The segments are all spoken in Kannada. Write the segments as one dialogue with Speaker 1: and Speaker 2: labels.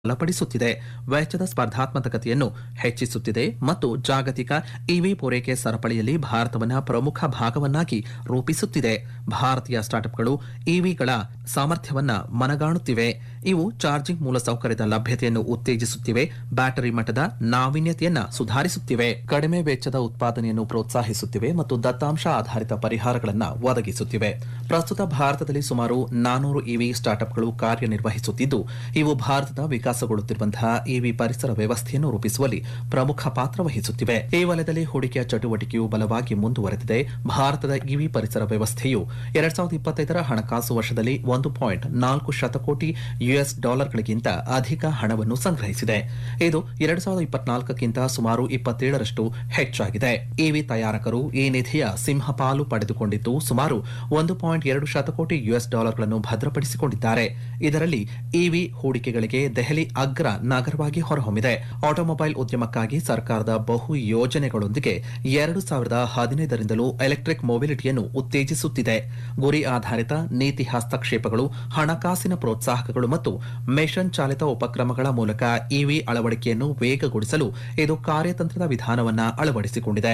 Speaker 1: ಬಲಪಡಿಸುತ್ತಿದೆ ವೆಚ್ಚದ ಸ್ಪರ್ಧಾತ್ಮಕತೆಯನ್ನು ಹೆಚ್ಚಿಸುತ್ತಿದೆ ಮತ್ತು ಜಾಗತಿಕ ಇವಿ ಪೂರೈಕೆ ಸರಪಳಿಯಲ್ಲಿ ಭಾರತವನ್ನು ಪ್ರಮುಖ ಭಾಗವನ್ನಾಗಿ ರೂಪಿಸುತ್ತಿದೆ ಭಾರತೀಯ ಸ್ಟಾರ್ಟ್ಅಪ್ಗಳು ಇವಿಗಳ ಸಾಮರ್ಥ್ಯವನ್ನ ಮನಗಾಣುತ್ತಿವೆ ಇವು ಚಾರ್ಜಿಂಗ್ ಮೂಲಸೌಕರ್ಯದ ಲಭ್ಯತೆಯನ್ನು ಉತ್ತೇಜಿಸುತ್ತಿವೆ ಬ್ಯಾಟರಿ ಮಟ್ಟದ ನಾವೀನ್ಯತೆಯನ್ನ ಸುಧಾರಿಸುತ್ತಿವೆ ಕಡಿಮೆ ವೆಚ್ಚದ ಉತ್ಪಾದನೆಯನ್ನು ಪ್ರೋತ್ಸಾಹಿಸುತ್ತಿವೆ ಮತ್ತು ದತ್ತಾಂಶ ಆಧಾರಿತ ಪರಿಹಾರಗಳನ್ನು ಒದಗಿಸುತ್ತಿವೆ ಪ್ರಸ್ತುತ ಭಾರತದಲ್ಲಿ ಸುಮಾರು ನಾನೂರು ಇವಿ ಸ್ಟಾರ್ಟ್ಅಪ್ಗಳು ಕಾರ್ಯನಿರ್ವಹಿಸುತ್ತಿದ್ದು ಇವು ಭಾರತದ ವಿಕಾಸಗೊಳ್ಳುತ್ತಿರುವಂತಹ ಇವಿ ಪರಿಸರ ವ್ಯವಸ್ಥೆಯನ್ನು ರೂಪಿಸುವಲ್ಲಿ ಪ್ರಮುಖ ಪಾತ್ರ ವಹಿಸುತ್ತಿವೆ ಈ ವಲಯದಲ್ಲಿ ಹೂಡಿಕೆಯ ಚಟುವಟಿಕೆಯು ಬಲವಾಗಿ ಮುಂದುವರೆದಿದೆ ಭಾರತದ ಇವಿ ಪರಿಸರ ವ್ಯವಸ್ಥೆಯು ಎರಡ್ ಸಾವಿರದ ಇಪ್ಪತ್ತೈದರ ಹಣಕಾಸು ವರ್ಷದಲ್ಲಿ ಒಂದು ಪಾಯಿಂಟ್ ನಾಲ್ಕು ಶತಕೋಟಿ ಯುಎಸ್ ಡಾಲರ್ಗಳಿಗಿಂತ ಅಧಿಕ ಹಣವನ್ನು ಸಂಗ್ರಹಿಸಿದೆ ಇದು ಎರಡ್ ಸಾವಿರದ ಇಪ್ಪತ್ನಾಲ್ಕಕ್ಕಿಂತ ಸುಮಾರು ಇಪ್ಪತ್ತೇಳರಷ್ಟು ಹೆಚ್ಚಾಗಿದೆ ಇವಿ ತಯಾರಕರು ಈ ನಿಧಿಯ ಸಿಂಹಪಾಲು ಪಡೆದುಕೊಂಡಿದ್ದು ಸುಮಾರು ಒಂದು ಪಾಯಿಂಟ್ ಎರಡು ಶತಕೋಟಿ ಯುಎಸ್ ಡಾಲರ್ಗಳನ್ನು ಭದ್ರಪಡಿಸಿಕೊಂಡಿದ್ದಾರೆ ಇದರಲ್ಲಿ ಇವಿ ಹೂಡಿಕೆಗಳಿಗೆ ದೆಹಲಿ ಅಗ್ರ ನಗರವಾಗಿ ಹೊರಹೊಮ್ಮಿದೆ ಆಟೋಮೊಬೈಲ್ ಉದ್ಯಮಕ್ಕಾಗಿ ಸರ್ಕಾರದ ಬಹು ಯೋಜನೆಗಳೊಂದಿಗೆ ಎರಡು ಸಾವಿರದ ಹದಿನೈದರಿಂದಲೂ ಎಲೆಕ್ಟ್ರಿಕ್ ಮೊಬಿಲಿಟಿಯನ್ನು ಉತ್ತೇಜಿಸುತ್ತಿದೆ ಗುರಿ ಆಧಾರಿತ ನೀತಿ ಹಸ್ತಕ್ಷೇಪಗಳು ಹಣಕಾಸಿನ ಪ್ರೋತ್ಸಾಹಕಗಳು ಮತ್ತು ಮೆಷನ್ ಚಾಲಿತ ಉಪಕ್ರಮಗಳ ಮೂಲಕ ಇವಿ ಅಳವಡಿಕೆಯನ್ನು ವೇಗಗೊಳಿಸಲು ಇದು ಕಾರ್ಯತಂತ್ರದ ವಿಧಾನವನ್ನ ಅಳವಡಿಸಿಕೊಂಡಿದೆ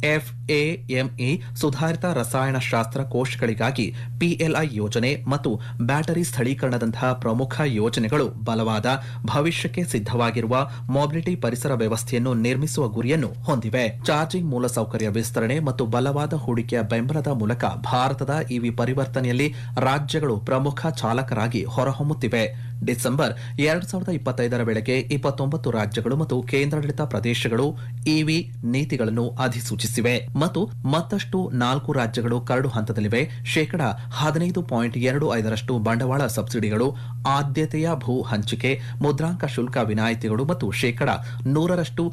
Speaker 1: ಎಫ್ಎಎಂಇ ಸುಧಾರಿತ ರಸಾಯನಶಾಸ್ತ್ರ ಕೋಶಗಳಿಗಾಗಿ ಪಿಎಲ್ಐ ಯೋಜನೆ ಮತ್ತು ಬ್ಯಾಟರಿ ಸ್ಥಳೀಕರಣದಂತಹ ಪ್ರಮುಖ ಯೋಜನೆಗಳು ಬಲವಾದ ಭವಿಷ್ಯಕ್ಕೆ ಸಿದ್ಧವಾಗಿರುವ ಮೊಬಿಲಿಟಿ ಪರಿಸರ ವ್ಯವಸ್ಥೆಯನ್ನು ನಿರ್ಮಿಸುವ ಗುರಿಯನ್ನು ಹೊಂದಿವೆ ಚಾರ್ಜಿಂಗ್ ಮೂಲಸೌಕರ್ಯ ವಿಸ್ತರಣೆ ಮತ್ತು ಬಲವಾದ ಹೂಡಿಕೆಯ ಬೆಂಬಲದ ಮೂಲಕ ಭಾರತದ ಇವಿ ಪರಿವರ್ತನೆಯಲ್ಲಿ ರಾಜ್ಯಗಳು ಪ್ರಮುಖ ಚಾಲಕರಾಗಿ ಹೊರಹೊಮ್ಮುತ್ತಿವೆ ಡಿಸೆಂಬರ್ ಎರಡ್ ಸಾವಿರದ ಇಪ್ಪತ್ತೈದರ ವೇಳೆಗೆ ಇಪ್ಪತ್ತೊಂಬತ್ತು ರಾಜ್ಯಗಳು ಮತ್ತು ಕೇಂದ್ರಾಡಳಿತ ಪ್ರದೇಶಗಳು ಇವಿ ನೀತಿಗಳನ್ನು ಅಧಿಸೂಚಿಸಿವೆ ಮತ್ತು ಮತ್ತಷ್ಟು ನಾಲ್ಕು ರಾಜ್ಯಗಳು ಕರಡು ಹಂತದಲ್ಲಿವೆ ಶೇಕಡಾ ಹದಿನೈದು ಪಾಯಿಂಟ್ ಎರಡು ಐದರಷ್ಟು ಬಂಡವಾಳ ಸಬ್ಸಿಡಿಗಳು ಆದ್ಯತೆಯ ಭೂ ಹಂಚಿಕೆ ಮುದ್ರಾಂಕ ಶುಲ್ಕ ವಿನಾಯಿತಿಗಳು ಮತ್ತು ಶೇಕಡಾ ನೂರರಷ್ಟು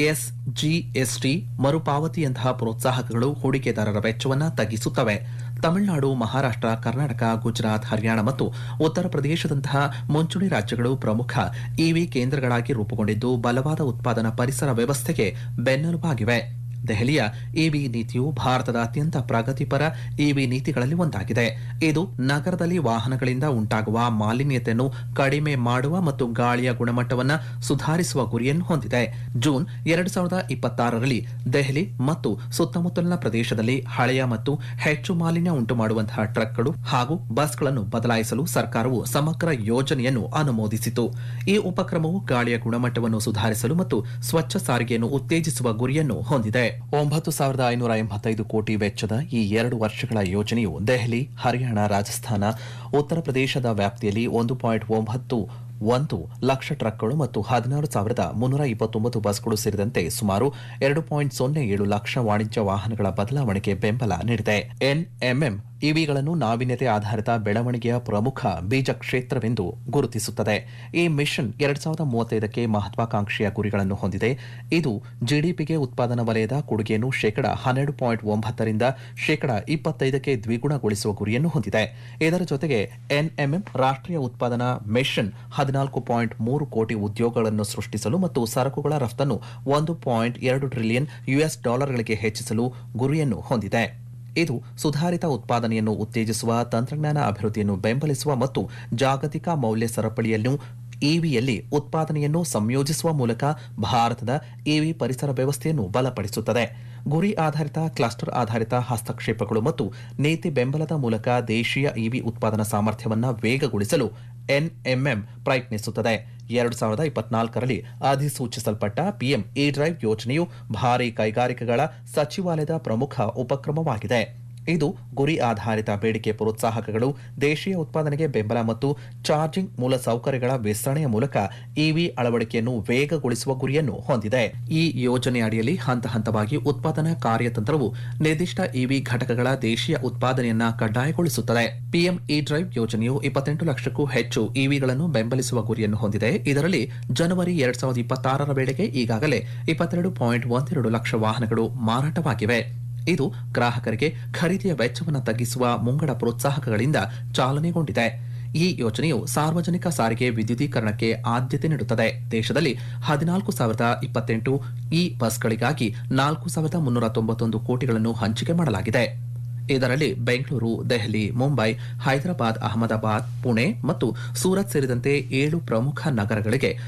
Speaker 1: ಎಸ್ಜಿಎಸ್ಟಿ ಮರುಪಾವತಿಯಂತಹ ಪ್ರೋತ್ಸಾಹಕಗಳು ಹೂಡಿಕೆದಾರರ ವೆಚ್ಚವನ್ನು ತಗ್ಗಿಸುತ್ತವೆ ತಮಿಳುನಾಡು ಮಹಾರಾಷ್ಟ್ರ ಕರ್ನಾಟಕ ಗುಜರಾತ್ ಹರಿಯಾಣ ಮತ್ತು ಉತ್ತರ ಪ್ರದೇಶದಂತಹ ಮುಂಚೂಣಿ ರಾಜ್ಯಗಳು ಪ್ರಮುಖ ಇವಿ ಕೇಂದ್ರಗಳಾಗಿ ರೂಪುಗೊಂಡಿದ್ದು ಬಲವಾದ ಉತ್ಪಾದನಾ ಪರಿಸರ ವ್ಯವಸ್ಥೆಗೆ ಬೆನ್ನೆಲುಬಾಗಿವೆ ದೆಹಲಿಯ ಇವಿ ನೀತಿಯು ಭಾರತದ ಅತ್ಯಂತ ಪ್ರಗತಿಪರ ಇವಿ ನೀತಿಗಳಲ್ಲಿ ಒಂದಾಗಿದೆ ಇದು ನಗರದಲ್ಲಿ ವಾಹನಗಳಿಂದ ಉಂಟಾಗುವ ಮಾಲಿನ್ಯತೆಯನ್ನು ಕಡಿಮೆ ಮಾಡುವ ಮತ್ತು ಗಾಳಿಯ ಗುಣಮಟ್ಟವನ್ನು ಸುಧಾರಿಸುವ ಗುರಿಯನ್ನು ಹೊಂದಿದೆ ಜೂನ್ ಎರಡು ಸಾವಿರದ ಇಪ್ಪತ್ತಾರರಲ್ಲಿ ದೆಹಲಿ ಮತ್ತು ಸುತ್ತಮುತ್ತಲಿನ ಪ್ರದೇಶದಲ್ಲಿ ಹಳೆಯ ಮತ್ತು ಹೆಚ್ಚು ಮಾಲಿನ್ಯ ಉಂಟು ಮಾಡುವಂತಹ ಟ್ರಕ್ಗಳು ಹಾಗೂ ಬಸ್ಗಳನ್ನು ಬದಲಾಯಿಸಲು ಸರ್ಕಾರವು ಸಮಗ್ರ ಯೋಜನೆಯನ್ನು ಅನುಮೋದಿಸಿತು ಈ ಉಪಕ್ರಮವು ಗಾಳಿಯ ಗುಣಮಟ್ಟವನ್ನು ಸುಧಾರಿಸಲು ಮತ್ತು ಸ್ವಚ್ಛ ಸಾರಿಗೆಯನ್ನು ಉತ್ತೇಜಿಸುವ ಗುರಿಯನ್ನು ಹೊಂದಿದೆ ಒಂಬತ್ತು ಸಾವಿರದ ಐನೂರ ಎಂಬತ್ತೈದು ಕೋಟಿ ವೆಚ್ಚದ ಈ ಎರಡು ವರ್ಷಗಳ ಯೋಜನೆಯು ದೆಹಲಿ ಹರಿಯಾಣ ರಾಜಸ್ಥಾನ ಉತ್ತರ ಪ್ರದೇಶದ ವ್ಯಾಪ್ತಿಯಲ್ಲಿ ಒಂದು ಪಾಯಿಂಟ್ ಒಂಬತ್ತು ಒಂದು ಲಕ್ಷ ಟ್ರಕ್ಗಳು ಮತ್ತು ಹದಿನಾರು ಸಾವಿರದ ಮುನ್ನೂರ ಇಪ್ಪತ್ತೊಂಬತ್ತು ಬಸ್ಗಳು ಸೇರಿದಂತೆ ಸುಮಾರು ಎರಡು ಪಾಯಿಂಟ್ ಸೊನ್ನೆ ಏಳು ಲಕ್ಷ ವಾಣಿಜ್ಯ ವಾಹನಗಳ ಬದಲಾವಣೆಗೆ ಬೆಂಬಲ ನೀಡಿದೆ ಎನ್ಎಂಎಂ ಇವಿಗಳನ್ನು ನಾವೀನ್ಯತೆ ಆಧಾರಿತ ಬೆಳವಣಿಗೆಯ ಪ್ರಮುಖ ಬೀಜ ಕ್ಷೇತ್ರವೆಂದು ಗುರುತಿಸುತ್ತದೆ ಈ ಮಿಷನ್ ಎರಡ್ ಸಾವಿರದ ಮೂವತ್ತೈದಕ್ಕೆ ಮಹತ್ವಾಕಾಂಕ್ಷೆಯ ಗುರಿಗಳನ್ನು ಹೊಂದಿದೆ ಇದು ಜಿಡಿಪಿಗೆ ಉತ್ಪಾದನಾ ವಲಯದ ಕೊಡುಗೆಯನ್ನು ಶೇಕಡಾ ಹನ್ನೆರಡು ಪಾಯಿಂಟ್ ಒಂಬತ್ತರಿಂದ ಶೇಕಡಾ ಇಪ್ಪತ್ತೈದಕ್ಕೆ ದ್ವಿಗುಣಗೊಳಿಸುವ ಗುರಿಯನ್ನು ಹೊಂದಿದೆ ಇದರ ಜೊತೆಗೆ ಎನ್ಎಂಎಂ ರಾಷ್ಟ್ರೀಯ ಉತ್ಪಾದನಾ ಮಿಷನ್ ಹದಿನಾಲ್ಕು ಪಾಯಿಂಟ್ ಮೂರು ಕೋಟಿ ಉದ್ಯೋಗಗಳನ್ನು ಸೃಷ್ಟಿಸಲು ಮತ್ತು ಸರಕುಗಳ ರಫ್ತನ್ನು ಒಂದು ಪಾಯಿಂಟ್ ಎರಡು ಟ್ರಿಲಿಯನ್ ಯುಎಸ್ ಡಾಲರ್ಗಳಿಗೆ ಹೆಚ್ಚಿಸಲು ಗುರಿಯನ್ನು ಹೊಂದಿದೆ ಇದು ಸುಧಾರಿತ ಉತ್ಪಾದನೆಯನ್ನು ಉತ್ತೇಜಿಸುವ ತಂತ್ರಜ್ಞಾನ ಅಭಿವೃದ್ಧಿಯನ್ನು ಬೆಂಬಲಿಸುವ ಮತ್ತು ಜಾಗತಿಕ ಮೌಲ್ಯ ಸರಪಳಿಯನ್ನು ಇವಿಯಲ್ಲಿ ಉತ್ಪಾದನೆಯನ್ನು ಸಂಯೋಜಿಸುವ ಮೂಲಕ ಭಾರತದ ಇವಿ ಪರಿಸರ ವ್ಯವಸ್ಥೆಯನ್ನು ಬಲಪಡಿಸುತ್ತದೆ ಗುರಿ ಆಧಾರಿತ ಕ್ಲಸ್ಟರ್ ಆಧಾರಿತ ಹಸ್ತಕ್ಷೇಪಗಳು ಮತ್ತು ನೀತಿ ಬೆಂಬಲದ ಮೂಲಕ ದೇಶೀಯ ಇವಿ ಉತ್ಪಾದನಾ ಸಾಮರ್ಥ್ಯವನ್ನು ವೇಗಗೊಳಿಸಲು ಎನ್ಎಂಎಂ ಪ್ರಯತ್ನಿಸುತ್ತದೆ ಎರಡು ಸಾವಿರದ ಇಪ್ಪತ್ನಾಲ್ಕರಲ್ಲಿ ಅಧಿಸೂಚಿಸಲ್ಪಟ್ಟ ಪಿಎಂ ಇ ಡ್ರೈವ್ ಯೋಜನೆಯು ಭಾರಿ ಕೈಗಾರಿಕೆಗಳ ಸಚಿವಾಲಯದ ಪ್ರಮುಖ ಉಪಕ್ರಮವಾಗಿದೆ ಇದು ಗುರಿ ಆಧಾರಿತ ಬೇಡಿಕೆ ಪ್ರೋತ್ಸಾಹಕಗಳು ದೇಶೀಯ ಉತ್ಪಾದನೆಗೆ ಬೆಂಬಲ ಮತ್ತು ಚಾರ್ಜಿಂಗ್ ಮೂಲ ಸೌಕರ್ಯಗಳ ವಿಸ್ತರಣೆಯ ಮೂಲಕ ಇವಿ ಅಳವಡಿಕೆಯನ್ನು ವೇಗಗೊಳಿಸುವ ಗುರಿಯನ್ನು ಹೊಂದಿದೆ ಈ ಯೋಜನೆ ಅಡಿಯಲ್ಲಿ ಹಂತ ಹಂತವಾಗಿ ಉತ್ಪಾದನಾ ಕಾರ್ಯತಂತ್ರವು ನಿರ್ದಿಷ್ಟ ಇವಿ ಘಟಕಗಳ ದೇಶೀಯ ಉತ್ಪಾದನೆಯನ್ನ ಕಡ್ಡಾಯಗೊಳಿಸುತ್ತದೆ ಪಿಎಂ ಇ ಡ್ರೈವ್ ಯೋಜನೆಯು ಇಪ್ಪತ್ತೆಂಟು ಲಕ್ಷಕ್ಕೂ ಹೆಚ್ಚು ಇವಿಗಳನ್ನು ಬೆಂಬಲಿಸುವ ಗುರಿಯನ್ನು ಹೊಂದಿದೆ ಇದರಲ್ಲಿ ಜನವರಿ ಎರಡ್ ಸಾವಿರದ ಇಪ್ಪತ್ತಾರರ ವೇಳೆಗೆ ಈಗಾಗಲೇ ಇಪ್ಪತ್ತೆರಡು ಪಾಯಿಂಟ್ ಒಂದೆರಡು ಲಕ್ಷ ವಾಹನಗಳು ಮಾರಾಟವಾಗಿವೆ ಇದು ಗ್ರಾಹಕರಿಗೆ ಖರೀದಿಯ ವೆಚ್ಚವನ್ನು ತಗ್ಗಿಸುವ ಮುಂಗಡ ಪ್ರೋತ್ಸಾಹಕಗಳಿಂದ ಚಾಲನೆಗೊಂಡಿದೆ ಈ ಯೋಜನೆಯು ಸಾರ್ವಜನಿಕ ಸಾರಿಗೆ ವಿದ್ಯುದೀಕರಣಕ್ಕೆ ಆದ್ಯತೆ ನೀಡುತ್ತದೆ ದೇಶದಲ್ಲಿ ಹದಿನಾಲ್ಕು ಸಾವಿರದ ಇಪ್ಪತ್ತೆಂಟು ಇ ಬಸ್ಗಳಿಗಾಗಿ ನಾಲ್ಕು ಸಾವಿರದ ಮುನ್ನೂರ ತೊಂಬತ್ತೊಂದು ಕೋಟಿಗಳನ್ನು ಹಂಚಿಕೆ ಮಾಡಲಾಗಿದೆ ಇದರಲ್ಲಿ ಬೆಂಗಳೂರು ದೆಹಲಿ ಮುಂಬೈ ಹೈದರಾಬಾದ್ ಅಹಮದಾಬಾದ್ ಪುಣೆ ಮತ್ತು ಸೂರತ್ ಸೇರಿದಂತೆ ಏಳು ಪ್ರಮುಖ ನಗರಗಳಿಗೆ